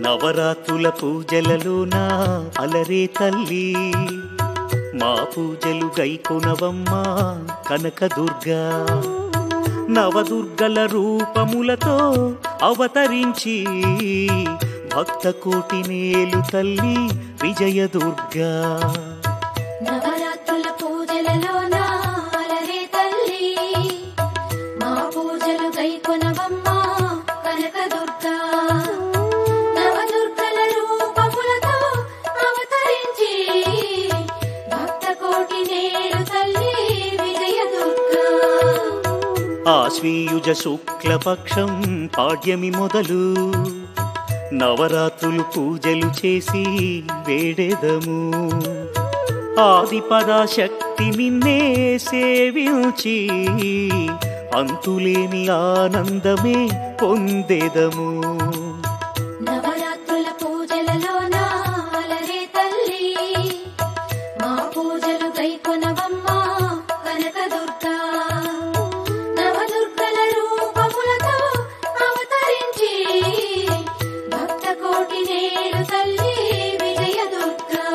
నవరాత్రుల పూజలలోన అలరే తల్లి మా పూజలు గైకొనవమ్మా కనకదుర్గా నవదుర్గల రూపములతో అవతరించి భక్త కోటి నేలు తల్లి విజయదుర్గా నవరాత్రుల పూజలలోన అలరే తల్లి మా పూజలు గైకొనవమ్మ కనకదుర్గా నవదుర్గల రూపములతో అవతరించి భక్త కోటి నేడు తల్లి విజయదుర్గా ఆశ్వీయుజ శుక్లపక్షం పాడ్యమి మొదలు నవరాత్రులు పూజలు చేసి వేడెదము ఆది పరాశక్తి నిన్నే సేవించి అంతులేని ఆనందమే పొందెదము నవరాత్రుల పూజలలోన అలరే తల్లి మా పూజలు గైకొనవమ్మ కనకదుర్గా నవదుర్గల రూపములతో అవతరించి భక్త కోటి నేడు తల్లి విజయదుర్గా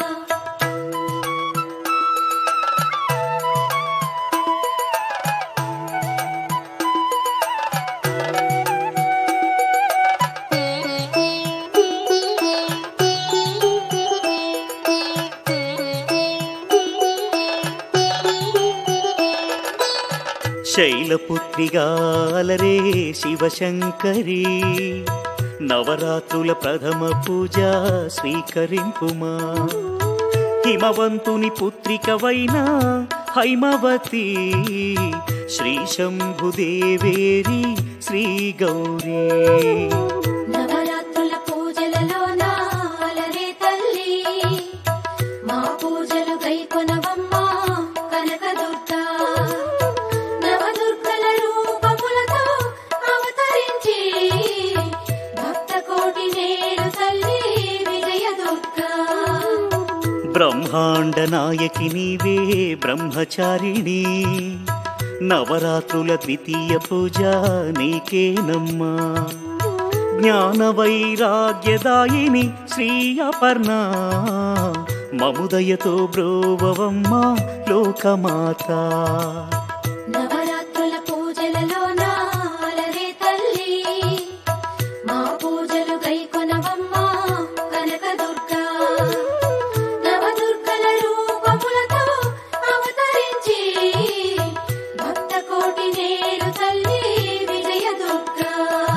శైలపుత్రిగా అలరే శివశంకరి నవరాత్రుల ప్రథమ పూజ స్వీకరింపుమా హిమవంతుని పుత్రికవైన హైమవతి శ్రీ శంభుదేవేరి శ్రీ గౌరీ నవరాత్రుల పూజలలోన అలరే తల్లి మా పూజలు గైకొనవమ్మ కనకదుర్గా నవదుర్గల రూపములతో అవతరించి భక్త కోటి నేడు తల్లి విజయదుర్గా బ్రహ్మాండ నాయకి నీవే బ్రహ్మచారిణి నవరాత్రుల ద్వితీయ పూజ నీకేనమ్మా జ్ఞాన వైరాగ్యదాయిని శ్రీ అపర్ణ మముదయతో బ్రోవవమ్మ లోకమాత నవరాత్రుల పూజలలోన అలరే తల్లి మా పూజలు గైకొనవమ్మ కనకదుర్గా నవదుర్గల రూపములతో అవతరించి భక్త కోటి నేడు తల్లి విజయదుర్గా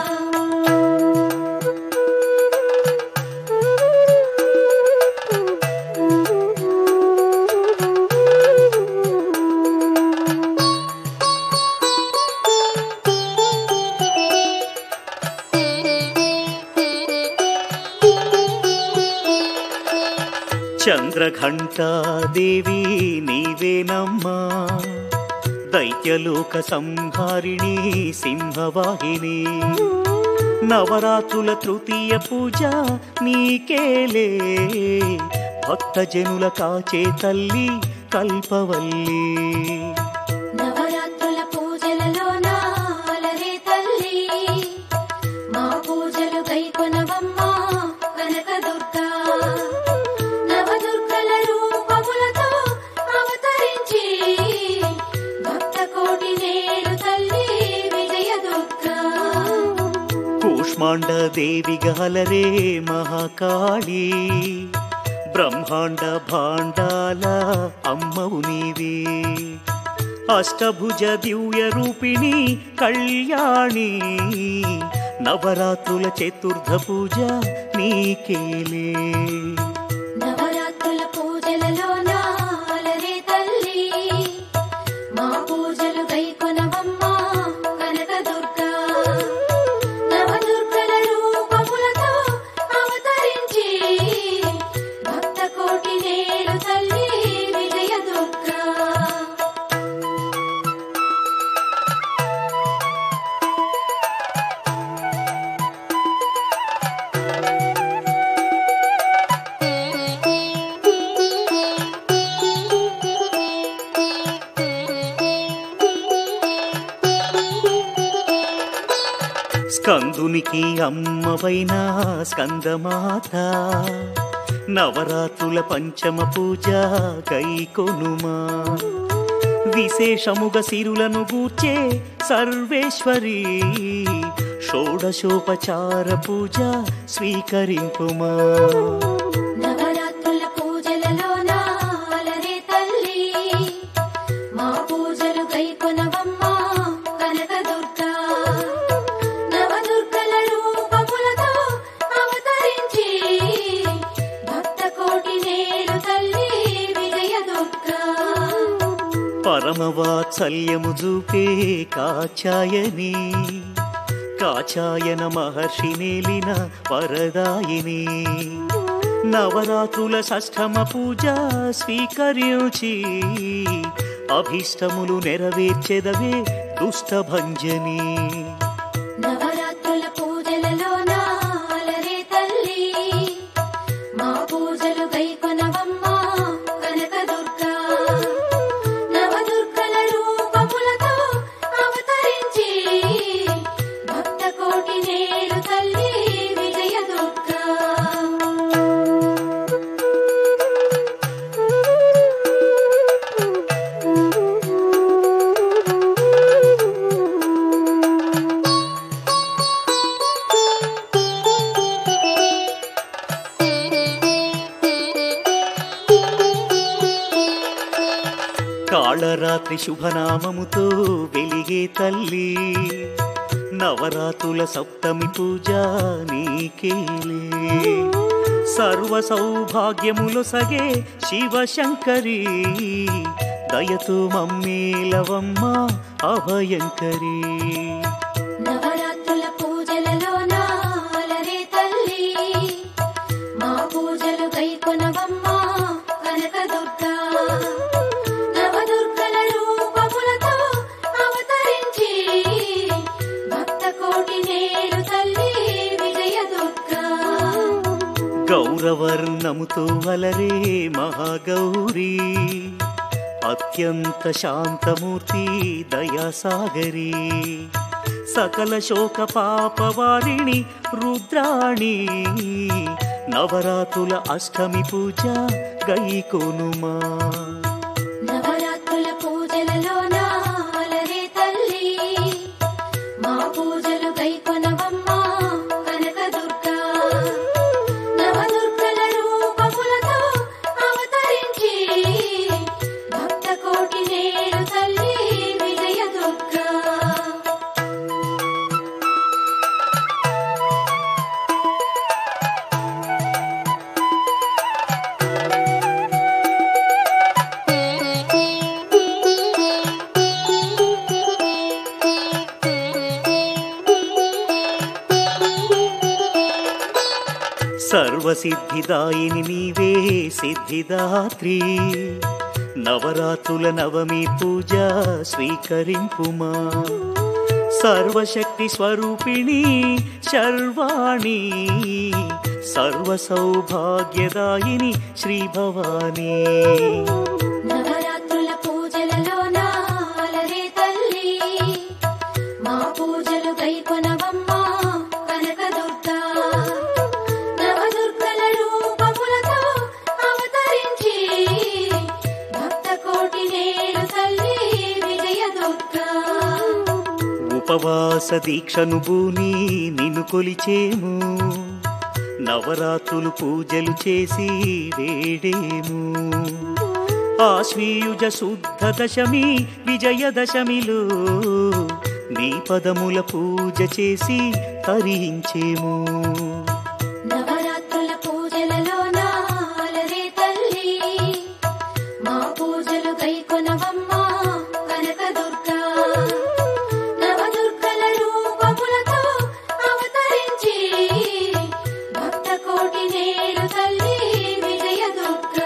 చంద్రఘంటాదేవి నీవేనమ్మా దైత్యలోక సంహారిణి సింహవాహిని నవరాత్రుల తృతీయ పూజ నీకేలే భక్తజనుల కాచే తల్లి కల్పవల్లి నవరాత్రుల పూజలలోన అలరే తల్లి మా పూజలు గైకొనవమ్మ కనకదుర్గా నవదుర్గల రూపములతో అవతరించి భక్త కోటి నేడు తల్లి విజయదుర్గా కూష్మాండ దేవి గలరే మహాకాళి బ్రహ్మాండ భాండాల అమ్మవు నీవే అష్టభుజ దివ్య రూపిణి కళ్యాణి నవరాత్రుల చతుర్థ పూజ నీకేలే నవరాత్రుల పూజలలోన అలరే తల్లి మా పూజలు గైకొనవమ్మ కనకదుర్గా నవదుర్గల రూపములతో అవతరించి భక్త కోటి నేడు తల్లి విజయదుర్గా శ్రీ స్కందునికి అమ్మవైన స్కందమాత నవరాత్రుల పంచమ పూజ కైకొనుమా విశేషముగ సిరులను గూర్చే సర్వేశ్వరి షోడశోపచార పూజ స్వీకరింపుమా నవరాత్రుల పూజలలోన అలరే తల్లి మా పూజలు గైకొనవమ్మ కనకదుర్గా నవదుర్గల రూపములతో అవతరించి భక్త కోటి నేడు తల్లి విజయదుర్గా పరమవాత్సల్యము చూపే కాచాయని కాచాయన మహర్షి నేలిన వరదాయిని నవరాత్రుల షష్ఠమ పూజ స్వీకరించి అభిష్టములు నెరవేర్చెదవే దుష్టభంజని నవరాత్రుల పూజలలోన అలరే తల్లి మా పూజలు గైకొనవమ్మ కనకదుర్గా నవదుర్గల రూపములతో అవతరించి భక్త కోటి నేడు తల్లి విజయదుర్గా కాళరాత్రి శుభనామముతో వెలిగే తల్లి నవరాత్రుల సప్తమి పూజ నీకేలే సర్వ సౌభాగ్యములు సగే శివశంకరి దయతో మమ్మేలవమ్మ అభయంకరి నవరాత్రుల పూజలలోన అలరే తల్లి మా పూజలు గైకొనవమ్మ కనకదుర్గా నవదుర్గల రూపములతో అవతరించి భక్త కోటి నేడు తల్లి విజయదుర్గా గౌరవర్ణముతో అలరే మహాగౌరీ అత్యంత శాంతమూర్తి దయాసాగరి సకల శోక పాపవారిణి రుద్రాణి నవరాత్రుల అష్టమి పూజ గైకోనుమా నవరాత్రుల పూజలలోన అలరే తల్లి మా పూజలు గైకొనవమ్మ కనకదుర్గా నవదుర్గల రూపములతో అవతరించి భక్త కోటి నేడు తల్లి విజయదుర్గా సర్వసిద్ధిదాయిని నీవే సిద్ధిదాత్రి నవరాత్రుల నవమి పూజ స్వీకరింపుమా సర్వశక్తి స్వరూపిణి శర్వాణి సర్వ సౌభాగ్యదాయిని శ్రీ భవానీ నవరాత్రుల పూజలలోన అలరే తల్లి మా పూజలు గైకొనవమ్మ కనకదుర్గా నవదుర్గల రూపములతో అవతరించి భక్త కోటి నేడు తల్లి విజయదుర్గా ఉపవాస దీక్షను భూని నిన్ను కొలిచేము నవరాత్రులు పూజలు చేసి వేడేము ఆశ్వీయుజ శుద్ధ దశమి విజయదశమిలో నీ పదముల పూజ చేసి తరించేము నవరాత్రుల పూజలలోన అలరే తల్లి మా పూజలు గైకొనవమ్మ కనకదుర్గా నవదుర్గల రూపములతో అవతరించి భక్త కోటి నేడు తల్లి విజయదుర్గా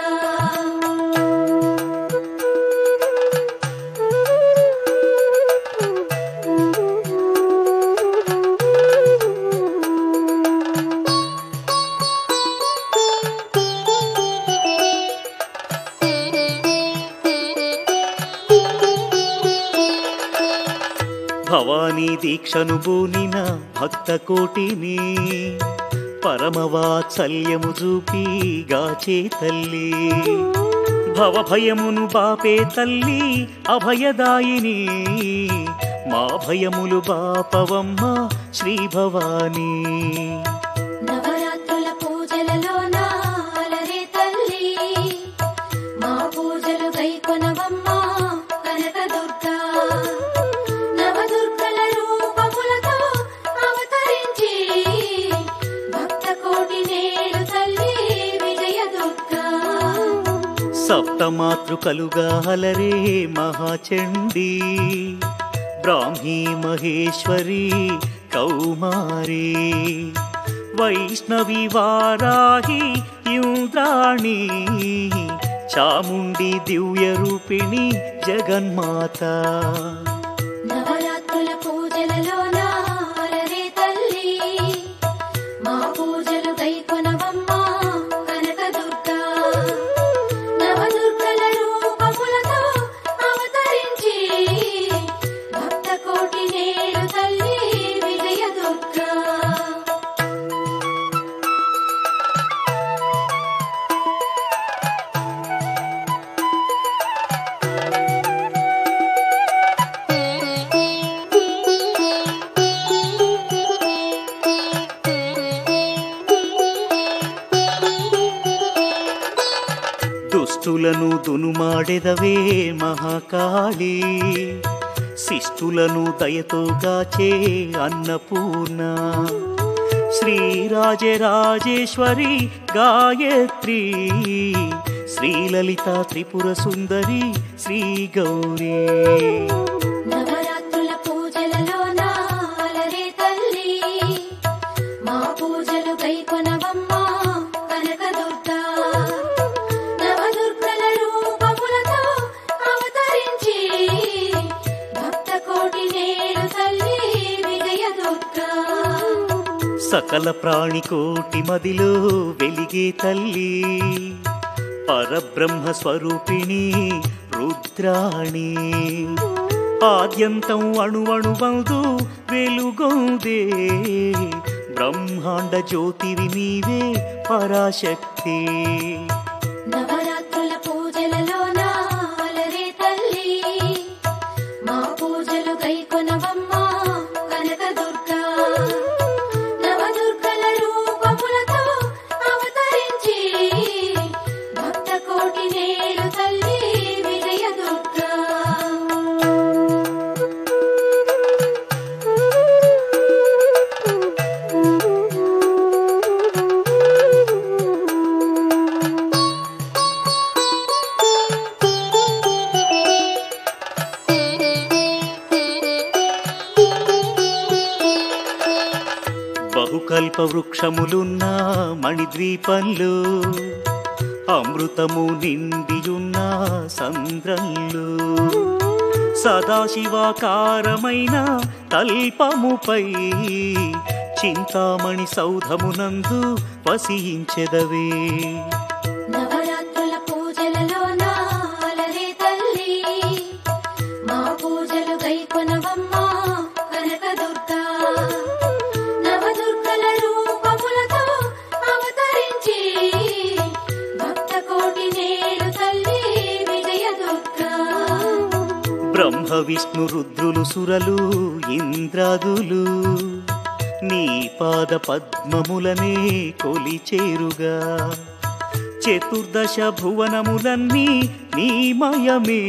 భవానీ దీక్షను బూనిన భక్త కోటిని పరమవాత్సల్యము చూపి గాచే తల్లి భవభయమును బాపే తల్లి అభయదాయిని మా భయములు బాపవమ్మ శ్రీ భవానీ నవరాత్రుల పూజలలో నాలరే తల్లి మా పూజలు గైకొనవమ్మ కనకదుర్గా నవదుర్గల రూపములతో అవతరించి భక్త కోటి నేడు తల్లి విజయదుర్గా సప్తమాతృకలుగా అలరే మహాచండీ బ్రాహ్మీ మహేశ్వరి కౌమారి వైష్ణవి వారాహి ఇంద్రాణి చాముండి దివ్య రూపిణి జగన్మాత నవరాత్రుల పూజలలో నాలరే తల్లి మా పూజలు గైకొనవమ్మ కనకదుర్గా నవదుర్గల రూపములతో అవతరించి భక్త కోటి నేడు తల్లి విజయదుర్గా దుష్టులను దునుమాడెదవే మహాకాళి శిష్టులను దయతో గాచే అన్నపూర్ణ శ్రీరాజరాజేశ్వరి గాయత్రి శ్రీలలిత త్రిపుర సుందరి శ్రీ గౌరీ నవరాత్రుల పూజలలో నాలరే తల్లి మా పూజలు గైకొనవమ్మ కనకదుర్గా నవదుర్గల రూపములతో అవతరించి భక్త కోటి నేడు తల్లి విజయదుర్గా సకల ప్రాణికోటి మదిలో వెలిగే తల్లి పరబ్రహ్మ స్వరూపిణి రుద్రాణి ఆద్యంతం అణువణువందు వెలుగొందే బ్రహ్మాండ జ్యోతివి నీవే పరాశక్తి నవరాత్రుల పూజలలో నాలరే తల్లి మా పూజలు గైకొనవమ్మ కనకదుర్గా నవదుర్గల రూపములతో అవతరించి భక్త కోటి నేడు తల్లి విజయదుర్గా బహుకల్ప వృక్షములున్న మణిద్వీపంలో అమృతము నిండియున్న సంద్రంలో సదాశివాకారమైన తల్పముపై చింతామణి సౌధమునందు వసించెదవే నవరాత్రుల పూజలలో నాలరే తల్లి మా పూజలు గైకొనవమ్మ కనకదుర్గా నవదుర్గల రూపములతో అవతరించి భక్త కోటి నేడు తల్లి విజయదుర్గా బ్రహ్మ విష్ణు రుద్రులు సురలు ఇంద్రాదులు నీ పాద పద్మములనే కొలిచేరుగా చతుర్దశ భువనములన్నీ నీమయమే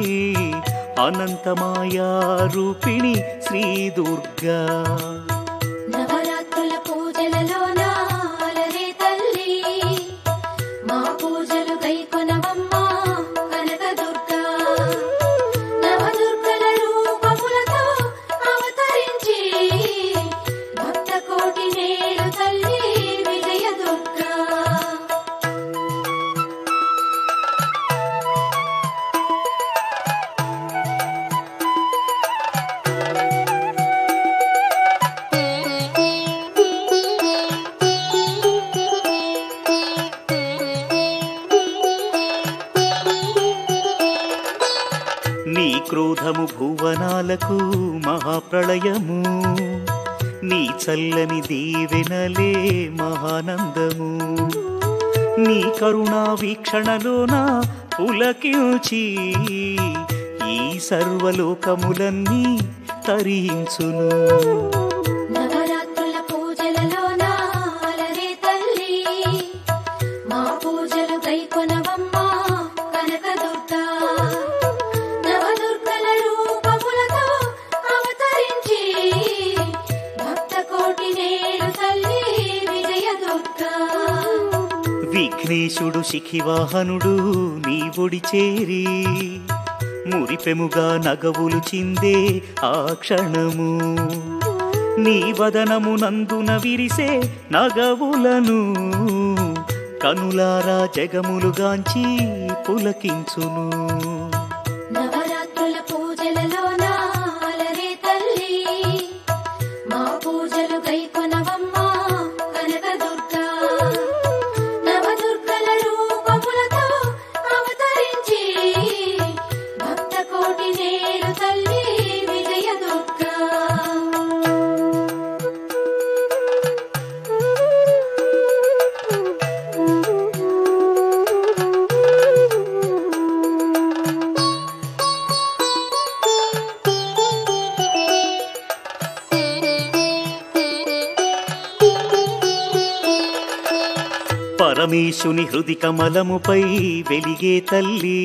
అనంతమాయా రూపిణి శ్రీ దుర్గా నవరాత్రుల పూజలలో నాలరే తల్లి మా పూజలు గైకొనవమ్మ కనకదుర్గా నవదుర్గల రూపములతో అవతరించి భక్త కోటి నేడు తల్లి విజయదుర్గా నీ క్రోధము భువనాలకు మహా మహాప్రళయము నీ చల్లని దీవెనలే మహానందము నీ కరుణా వీక్షణలోన పులకించి ఈ సర్వలోకములన్నీ తరించును నవరాత్రుల పూజలలోన అలరే తల్లి మా పూజలు గైకొనవమ్మా కనకదుర్గా నవదుర్గల రూపములతో అవతరించి భక్త కోటి నేడు తల్లి విజయదుర్గా విఘ్నేశుడు శిఖివాహనుడు నీ ఒడి చేరి మురిపెముగా నగవులు చిందే ఆ క్షణము నీ వదనము నందున విరిసే నగవులను కనులారా జగములుగాంచి పులకించును నవరాత్రుల పూజలలోన అలరే తల్లి మా పూజలు గైకొనవమ్మా కనకదుర్గా నవదుర్గల రూపములతో అవతరించి భక్త కోటి నేడు తల్లి విజయదుర్గా పరమేశుని హృది కమలముపై వెలిగే తల్లి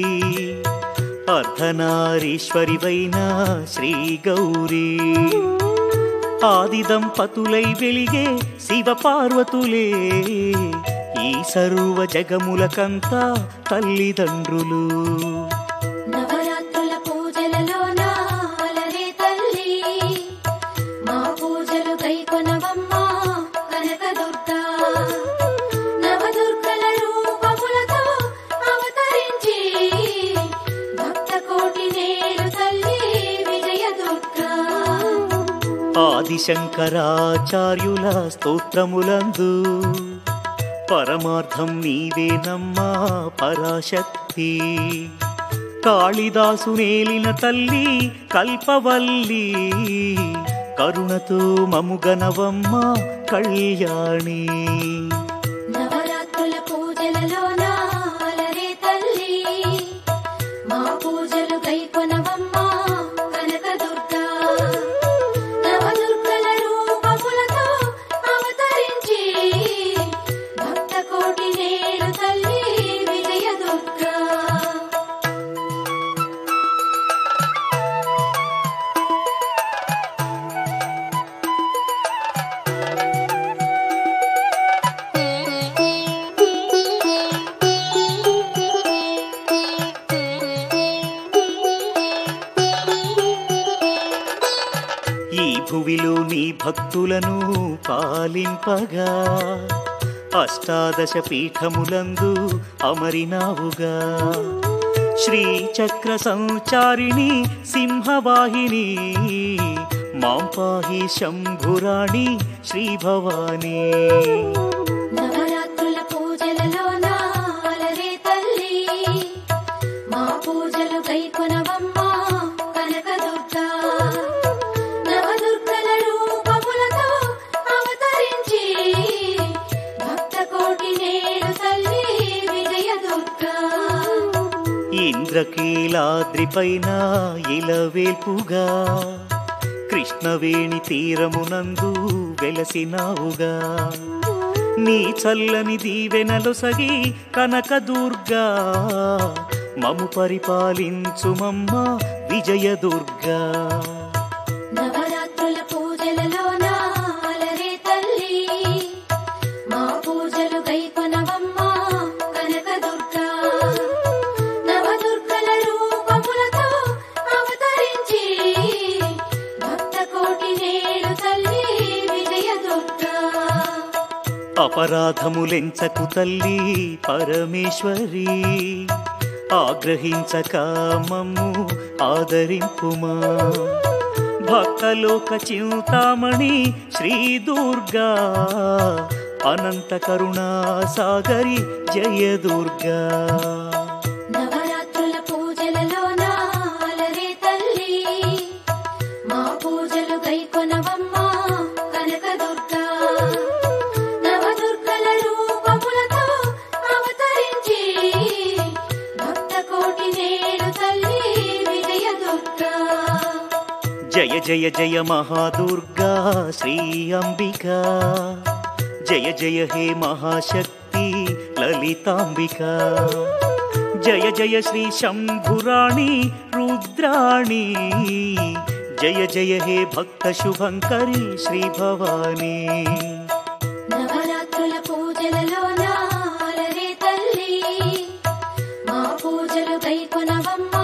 అర్ధనారీశ్వరివైన శ్రీ గౌరీ ఆది దంపతులై వెలిగే శివ పార్వతులే ఈ సర్వ జగములకంతా తల్లిదండ్రులు నవరాత్రుల పూజలలోన అలరే తల్లి మా పూజలు గైకొనవమ్మా కనకదుర్గా నవదుర్గల రూపములతో అవతరించి భక్త కోటి నేడు తల్లి విజయదుర్గా ఆదిశంకరాచార్యుల స్తోత్రములందు పరమార్థం నీవేనమ్మా పరాశక్తి కాళిదాసు నేలిన తల్లి కల్పవల్లి కరుణతో మముగనవమ్మ కళ్యాణి నవరాత్రుల పూజలలోన అలరే తల్లి మా పూజలు గైకొనవమ్మా కనకదుర్గా నవదుర్గల రూపములతో అవతరించి భక్త కోటి నేడు తల్లి విజయదుర్గా ఈ భువిలో నీ భక్తులను పాలింపగా అష్టాదశ పీఠములందు అమరినావుగా శ్రీచక్ర సంచారిణి సింహవాహిని మాంపాహి శంభురాణి శ్రీభవానీ నవరాత్రుల పూజలలోన అలరే తల్లి మా పూజలు గైకొనవమ్మా కనకదుర్గా నవదుర్గల రూపములతో అవతరించి భక్త కోటి నేడు తల్లి విజయదుర్గా ఇంద్రకీలాద్రిపైన ఇలవేల్పుగా కృష్ణవేణి తీరమునందు వెలసినావుగా నీ చల్లని దీవెనలు సగి కనకదుర్గా మము పరిపాలించుమమ్మ విజయదుర్గా నవరాత్రుల పూజలలోన అలరే తల్లి మా పూజలు గైకొనవమ్మా కనకదుర్గా నవదుర్గల రూపములతో అవతరించి భక్త కోటి నేడు తల్లి విజయదుర్గా అపరాధములెంచకు తల్లి పరమేశ్వరి ఆగ్రహించక మమ్ము ఆదరింపుమా భక్తలోక చింతామణి శ్రీ దుర్గా అనంత కరుణా సాగరి జయ దుర్గా నవరాత్రుల పూజలలోన అలరే తల్లి మా పూజలు గైకొనవమ్మ కనకదుర్గా నవదుర్గల రూపములతో అవతరించి భక్త కోటి నేడు తల్లి విజయదుర్గా జయ జయ జయ మహాదుర్గా శ్రీ అంబిక జయ జయ హే మహాశక్తి లలితాంబిక జయ జయ శ్రీ శంభురాణి రుద్రాణి జయ జయ హే భక్త శుభంకరి శ్రీ భవానీ నవరాత్రుల పూజలలో నాలరే తల్లి మా పూజలు గైకొనవమ్మ